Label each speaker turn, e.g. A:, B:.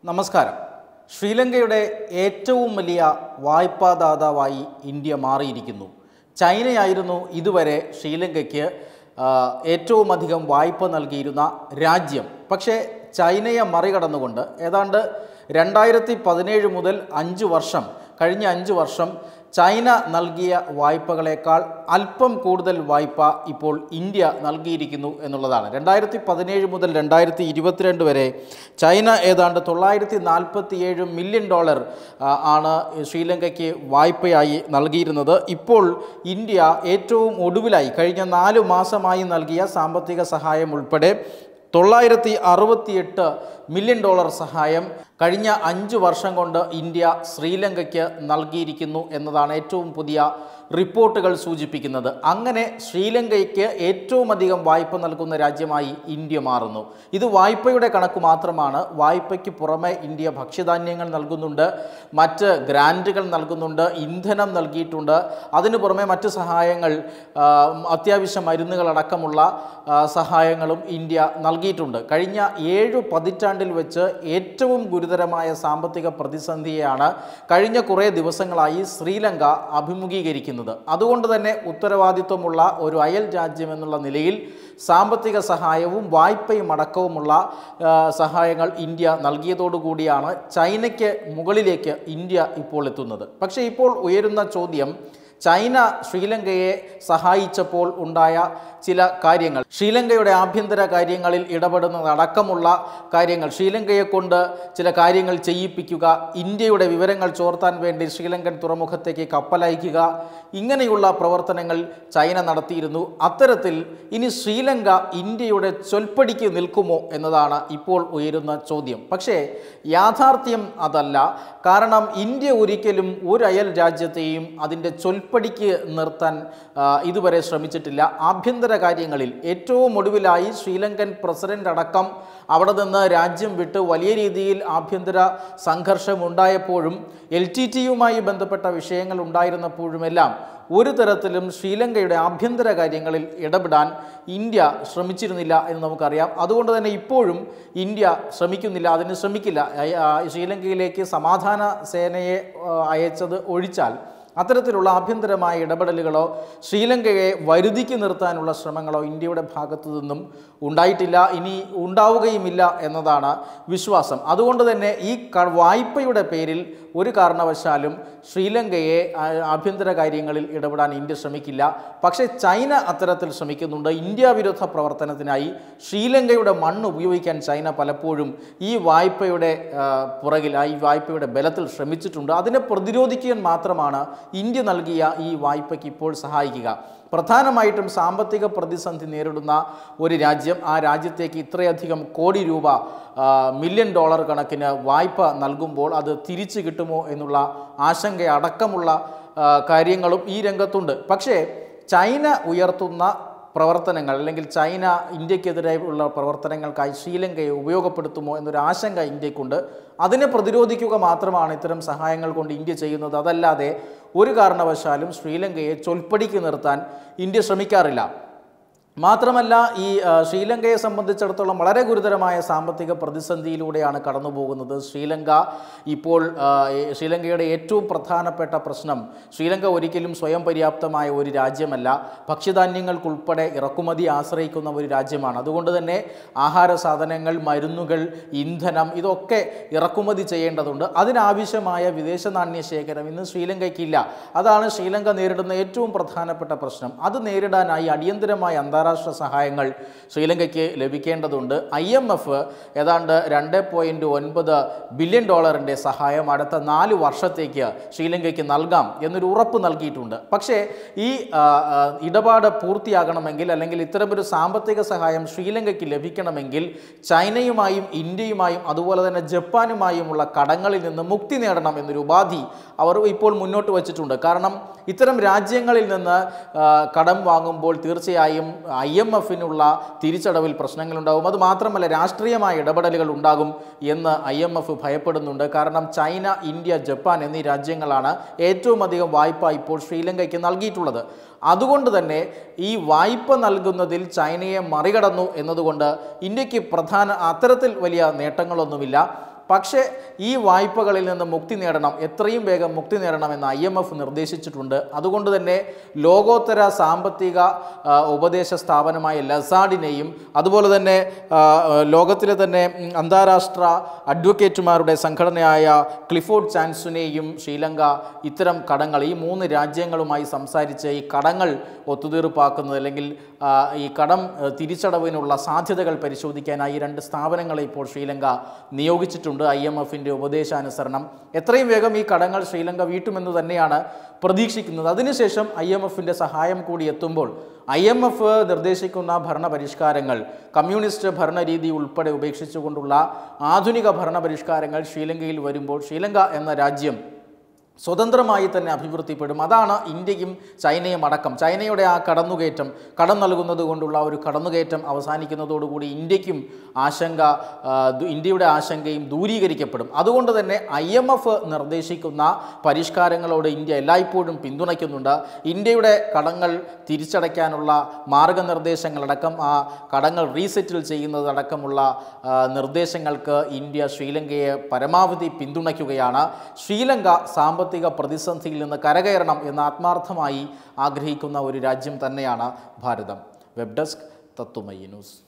A: നമസ്കാരം ശ്രീലങ്കയുടെ ഏറ്റവും വലിയ വായ്പാദാതാവായി ഇന്ത്യ മാറിയിരിക്കുന്നു ചൈനയായിരുന്നു ഇതുവരെ ശ്രീലങ്കയ്ക്ക് ആ, ഏറ്റവും അധികം വായ്പ നൽകിയിരുന്ന രാജ്യം പക്ഷേ ചൈനയെ മറികടന്നുകൊണ്ട് ഏതാണ്ട് രണ്ടായിരത്തി പതിനേഴ് മുതൽ അഞ്ച് വർഷം കഴിഞ്ഞ അഞ്ച് വർഷം ചൈന നൽകിയ വായ്പകളേക്കാൾ അല്പം കൂടുതൽ വായ്പ ഇപ്പോൾ ഇന്ത്യ നൽകിയിരിക്കുന്നു എന്നുള്ളതാണ് രണ്ടായിരത്തി പതിനേഴ് മുതൽ രണ്ടായിരത്തി ഇരുപത്തിരണ്ട് വരെ ചൈന ഏതാണ്ട് തൊള്ളായിരത്തി നാൽപ്പത്തിയേഴ് മില്യൺ ഡോളർ ആ, ആണ് ശ്രീലങ്കയ്ക്ക് വായ്പയായി നൽകിയിരുന്നത് ഇപ്പോൾ ഇന്ത്യ ഏറ്റവും ഒടുവിലായി കഴിഞ്ഞ നാല് മാസമായി നൽകിയ സാമ്പത്തിക സഹായം ഉൾപ്പെടെ തൊള്ളായിരത്തി അറുപത്തിയെട്ട് മില്യൺ ഡോളർ സഹായം കഴിഞ്ഞ അഞ്ച് വർഷം കൊണ്ട് ഇന്ത്യ ശ്രീലങ്കയ്ക്ക് നൽകിയിരിക്കുന്നു എന്നതാണ് ഏറ്റവും പുതിയ റിപ്പോർട്ടുകൾ സൂചിപ്പിക്കുന്നത് അങ്ങനെ ശ്രീലങ്കയ്ക്ക് ഏറ്റവും അധികം വായ്പ നൽകുന്ന രാജ്യമായി ഇന്ത്യ മാറുന്നു ഇത് വായ്പയുടെ കണക്ക് മാത്രമാണ് വായ്പയ്ക്ക് പുറമെ ഇന്ത്യ ഭക്ഷ്യധാന്യങ്ങൾ നൽകുന്നുണ്ട് മറ്റ് ഗ്രാൻറ്റുകൾ നൽകുന്നുണ്ട് ഇന്ധനം നൽകിയിട്ടുണ്ട് അതിനു പുറമെ മറ്റ് സഹായങ്ങൾ ആ, അത്യാവശ്യ മരുന്നുകളടക്കമുള്ള ആ, സഹായങ്ങളും ഇന്ത്യ നൽകിയിട്ടുണ്ട് കഴിഞ്ഞ ഏഴു പതിറ്റാണ്ടിൽ വെച്ച് ഏറ്റവും ഗുരുതരമായ സാമ്പത്തിക പ്രതിസന്ധിയെയാണ് കഴിഞ്ഞ കുറേ ദിവസങ്ങളായി ശ്രീലങ്ക അഭിമുഖീകരിക്കുന്നത് അതുകൊണ്ട് തന്നെ ഉത്തരവാദിത്വമുള്ള ഒരു അയൽ രാജ്യം എന്നുള്ള നിലയിൽ സാമ്പത്തിക സഹായവും വായ്പയും അടക്കവുമുള്ള ആ, സഹായങ്ങൾ ഇന്ത്യ നൽകിയതോടുകൂടിയാണ് ചൈനയ്ക്ക് മുകളിലേക്ക് ഇന്ത്യ ഇപ്പോൾ എത്തുന്നത് പക്ഷേ ഇപ്പോൾ ഉയരുന്ന ചോദ്യം ചൈന ശ്രീലങ്കയെ സഹായിച്ചപ്പോൾ ഉണ്ടായ ചില കാര്യങ്ങൾ ശ്രീലങ്കയുടെ ആഭ്യന്തര കാര്യങ്ങളിൽ ഇടപെടുന്നതടക്കമുള്ള കാര്യങ്ങൾ ശ്രീലങ്കയെ കൊണ്ട് ചില കാര്യങ്ങൾ ചെയ്യിപ്പിക്കുക ഇന്ത്യയുടെ വിവരങ്ങൾ ചോർത്താൻ വേണ്ടി ശ്രീലങ്കൻ തുറമുഖത്തേക്ക് കപ്പലയക്കുക ഇങ്ങനെയുള്ള പ്രവർത്തനങ്ങൾ ചൈന നടത്തിയിരുന്നു അത്തരത്തിൽ ഇനി ശ്രീലങ്ക ഇന്ത്യയുടെ ചൊൽപ്പടിക്ക് നിൽക്കുമോ എന്നതാണ് ഇപ്പോൾ ഉയരുന്ന ചോദ്യം പക്ഷേ യാഥാർത്ഥ്യം അതല്ല കാരണം ഇന്ത്യ ഒരിക്കലും ഒരു അയൽ രാജ്യത്തെയും അതിൻ്റെ ചൊൽപ്പടിക്ക് നിർത്താൻ ആ, ഇതുവരെ ശ്രമിച്ചിട്ടില്ല ആഭ്യന്തര കാര്യങ്ങളിൽ ഏറ്റവും ഒടുവിലായി ശ്രീലങ്കൻ പ്രസിഡന്റ് അടക്കം അവിടെ നിന്ന് രാജ്യം വിട്ട് വലിയ രീതിയിൽ ആഭ്യന്തര സംഘർഷം ഉണ്ടായപ്പോഴും എൽ ടി ടിയുമായി ബന്ധപ്പെട്ട വിഷയങ്ങൾ ഉണ്ടായിരുന്നപ്പോഴുമെല്ലാം ഒരു തരത്തിലും ശ്രീലങ്കയുടെ ആഭ്യന്തര കാര്യങ്ങളിൽ ഇടപെടാൻ ഇന്ത്യ ശ്രമിച്ചിരുന്നില്ല എന്ന് നമുക്കറിയാം അതുകൊണ്ട് തന്നെ ഇപ്പോഴും ഇന്ത്യ ശ്രമിക്കുന്നില്ല അതിന് ശ്രമിക്കില്ല അയ- ആ, ശ്രീലങ്കയിലേക്ക് സമാധാന സേനയെ ആ, അയച്ചത് ഒഴിച്ചാൽ അത്തരത്തിലുള്ള ആഭ്യന്തരമായ ഇടപെടലുകളോ ശ്രീലങ്കയെ വരുതിക്ക് നിർത്താനുള്ള ശ്രമങ്ങളോ ഇന്ത്യയുടെ ഭാഗത്തു നിന്നും ഉണ്ടായിട്ടില്ല ഇനി ഉണ്ടാവുകയുമില്ല എന്നതാണ് വിശ്വാസം അതുകൊണ്ട് തന്നെ ഈ ക- വായ്പയുടെ പേരിൽ ഒരു കാരണവശാലും ശ്രീലങ്കയെ ആ, ആഭ്യന്തര കാര്യങ്ങളിൽ ഇടപെടാൻ ഇന്ത്യ ശ്രമിക്കില്ല പക്ഷേ ചൈന അത്തരത്തിൽ ശ്രമിക്കുന്നുണ്ട് ഇന്ത്യ വിരുദ്ധ പ്രവർത്തനത്തിനായി ശ്രീലങ്കയുടെ മണ്ണ് ഉപയോഗിക്കാൻ ചൈന പലപ്പോഴും ഈ വായ്പയുടെ ആ, പുറകിൽ ആ ഈ വായ്പയുടെ ബലത്തിൽ ശ്രമിച്ചിട്ടുണ്ട് അതിനെ പ്രതിരോധിക്കാൻ മാത്രമാണ് ഇന്ത്യ നൽകിയ ഈ വായ്പയ്ക്ക് ഇപ്പോൾ സഹായിക്കുക പ്രധാനമായിട്ടും സാമ്പത്തിക പ്രതിസന്ധി നേരിടുന്ന ഒരു രാജ്യം ആ രാജ്യത്തേക്ക് ഇത്രയധികം കോടി രൂപ ആ, മില്യൺ ഡോളർ കണക്കിന് വായ്പ നൽകുമ്പോൾ അത് തിരിച്ചു കിട്ടുമോ എന്നുള്ള ആശങ്ക അടക്കമുള്ള ആ, കാര്യങ്ങളും ഈ രംഗത്തുണ്ട് പക്ഷേ ചൈന ഉയർത്തുന്ന പ്രവർത്തനങ്ങൾ അല്ലെങ്കിൽ ചൈന ഇന്ത്യക്കെതിരെ ഉള്ള പ്രവർത്തനങ്ങൾക്കായി ശ്രീലങ്കയെ ഉപയോഗപ്പെടുത്തുമോ എന്നൊരു ആശങ്ക ഇന്ത്യക്കുണ്ട് അതിനെ പ്രതിരോധിക്കുക മാത്രമാണ് ഇത്തരം സഹായങ്ങൾ കൊണ്ട് ഇന്ത്യ ചെയ്യുന്നത് അതല്ലാതെ ഒരു കാരണവശാലും ശ്രീലങ്കയെ ചൊൽപ്പടിക്ക് നിർത്താൻ ഇന്ത്യ ശ്രമിക്കാറില്ല മാത്രമല്ല ഈ ആ, ശ്രീലങ്കയെ സംബന്ധിച്ചിടത്തോളം വളരെ ഗുരുതരമായ സാമ്പത്തിക പ്രതിസന്ധിയിലൂടെയാണ് കടന്നു പോകുന്നത് ശ്രീലങ്ക ഇപ്പോൾ ആ, ഈ ശ്രീലങ്കയുടെ ഏറ്റവും പ്രധാനപ്പെട്ട പ്രശ്നം ശ്രീലങ്ക ഒരിക്കലും സ്വയം പര്യാപ്തമായ ഒരു രാജ്യമല്ല ഭക്ഷ്യധാന്യങ്ങൾക്കുൾപ്പെടെ ഇറക്കുമതി ആശ്രയിക്കുന്ന ഒരു രാജ്യമാണ് അതുകൊണ്ട് തന്നെ ആഹാര സാധനങ്ങൾ മരുന്നുകൾ ഇന്ധനം ഇതൊക്കെ ഇറക്കുമതി ചെയ്യേണ്ടതുണ്ട് അതിനാവശ്യമായ വിദേശ നാണ്യ ശേഖരം ഇന്ന് ശ്രീലങ്കയ്ക്കില്ല അതാണ് ശ്രീലങ്ക നേരിടുന്ന ഏറ്റവും പ്രധാനപ്പെട്ട പ്രശ്നം അത് നേരിടാനായി അടിയന്തരമായ അന്താരാഷ്ട്ര സഹായങ്ങൾ ശ്രീലങ്കയ്ക്ക് ലഭിക്കേണ്ടതുണ്ട് ഐ എം എഫ് ഏതാണ്ട് രണ്ട് പോയിൻറ്റ് ഒൻപത് ബില്യൺ ഡോളറിൻ്റെ സഹായം അടുത്ത നാല് വർഷത്തേക്ക് ശ്രീലങ്കയ്ക്ക് നൽകാം എന്നൊരു ഉറപ്പ് നൽകിയിട്ടുണ്ട് പക്ഷേ ഈ ആ, ആ, ഇടപാട് പൂർത്തിയാകണമെങ്കിൽ അല്ലെങ്കിൽ ഇത്തരമൊരു സാമ്പത്തിക സഹായം ശ്രീലങ്കയ്ക്ക് ലഭിക്കണമെങ്കിൽ ചൈനയുമായും ഇന്ത്യയുമായും അതുപോലെ തന്നെ ജപ്പാനുമായുമുള്ള കടങ്ങളിൽ നിന്ന് മുക്തി നേടണം എന്നൊരു ഉപാധി അവർ ഇപ്പോൾ മുന്നോട്ട് വച്ചിട്ടുണ്ട് കാരണം ഇത്തരം രാജ്യങ്ങളിൽ നിന്ന് ആ, കടം വാങ്ങുമ്പോൾ തീർച്ചയായും ഐ എം എഫിനുള്ള തിരിച്ചടവിൽ പ്രശ്നങ്ങളുണ്ടാകും അത് മാത്രമല്ല രാഷ്ട്രീയമായ ഇടപെടലുകൾ ഉണ്ടാകും എന്ന് ഐ എം എഫ് ഭയപ്പെടുന്നുണ്ട് കാരണം ചൈന ഇന്ത്യ ജപ്പാൻ എന്നീ രാജ്യങ്ങളാണ് ഏറ്റവും അധികം വായ്പ ഇപ്പോൾ ശ്രീലങ്കയ്ക്ക് നൽകിയിട്ടുള്ളത് അതുകൊണ്ട് തന്നെ ഈ വായ്പ നൽകുന്നതിൽ ചൈനയെ മറികടന്നു എന്നതുകൊണ്ട് ഇന്ത്യക്ക് പ്രധാന അത്തരത്തിൽ വലിയ നേട്ടങ്ങളൊന്നുമില്ല പക്ഷേ ഈ വായ്പകളിൽ നിന്ന് മുക്തി നേടണം എത്രയും വേഗം മുക്തി നേടണമെന്ന് ഐ എം എഫ് നിർദ്ദേശിച്ചിട്ടുണ്ട് അതുകൊണ്ട് തന്നെ ലോകോത്തര സാമ്പത്തിക ആ, ഉപദേശ സ്ഥാപനമായ ലസാഡിനെയും അതുപോലെ തന്നെ ആ, ലോകത്തിലെ തന്നെ ഉം, അന്താരാഷ്ട്ര അഡ്വക്കേറ്റുമാരുടെ സംഘടനയായ ക്ലിഫോർഡ് ചാൻസുനെയും ശ്രീലങ്ക ഇത്തരം കടങ്ങൾ ഈ മൂന്ന് രാജ്യങ്ങളുമായി സംസാരിച്ച് ഈ കടങ്ങൾ ഒത്തുതീർപ്പാക്കുന്നത് അല്ലെങ്കിൽ ആ, ഈ കടം ആ, തിരിച്ചടവിനുള്ള സാധ്യതകൾ പരിശോധിക്കാനായി രണ്ട് സ്ഥാപനങ്ങളെ ഇപ്പോൾ ശ്രീലങ്ക നിയോഗിച്ചിട്ടുണ്ട് ഐ എം എഫിൻ്റെ ഉപദേശാനുസരണം എത്രയും വേഗം ഈ കടങ്ങൾ ശ്രീലങ്ക വീട്ടുമെന്ന് തന്നെയാണ് പ്രതീക്ഷിക്കുന്നത് അതിനുശേഷം ഐ എം എഫിൻ്റെ സഹായം കൂടി എത്തുമ്പോൾ ഐ എം എഫ് നിർദ്ദേശിക്കുന്ന ഭരണ പരിഷ്കാരങ്ങൾ കമ്മ്യൂണിസ്റ്റ് ഭരണരീതി ഉൾപ്പെടെ ഉപേക്ഷിച്ചുകൊണ്ടുള്ള ആധുനിക ഭരണ പരിഷ്കാരങ്ങൾ ശ്രീലങ്കയിൽ വരുമ്പോൾ ശ്രീലങ്ക എന്ന രാജ്യം സ്വതന്ത്രമായി തന്നെ അഭിവൃദ്ധിപ്പെടും അതാണ് ഇന്ത്യയും ചൈനയും അടക്കം ചൈനയുടെ ആ കടന്നുകയറ്റം കടം നൽകുന്നത് കൊണ്ടുള്ള ഒരു കടന്നുകയറ്റം അവസാനിക്കുന്നതോടുകൂടി ഇന്ത്യക്കും ആശങ്ക ആ, ദു- ഇന്ത്യയുടെ ആശങ്കയും ദൂരീകരിക്കപ്പെടും അതുകൊണ്ട് തന്നെ ഐ എം എഫ് നിർദ്ദേശിക്കുന്ന പരിഷ്കാരങ്ങളോട് ഇന്ത്യ എല്ലായ്പ്പോഴും പിന്തുണയ്ക്കുന്നുണ്ട് ഇന്ത്യയുടെ കടങ്ങൾ തിരിച്ചടയ്ക്കാനുള്ള മാർഗനിർദ്ദേശങ്ങളടക്കം ആ കടങ്ങൾ റീസെറ്റിൽ ചെയ്യുന്നതടക്കമുള്ള ആ, നിർദ്ദേശങ്ങൾക്ക് ഇന്ത്യ ശ്രീലങ്കയെ പരമാവധി പിന്തുണയ്ക്കുകയാണ് ശ്രീലങ്ക സാമ്പത്തിക പ്രതിസന്ധിയിൽ നിന്ന് കരകയറണം എന്ന് ആത്മാർത്ഥമായി ആഗ്രഹിക്കുന്ന ഒരു രാജ്യം തന്നെയാണ് ഭാരതം വെബ് ഡെസ്ക് തത്തുമയി ന്യൂസ്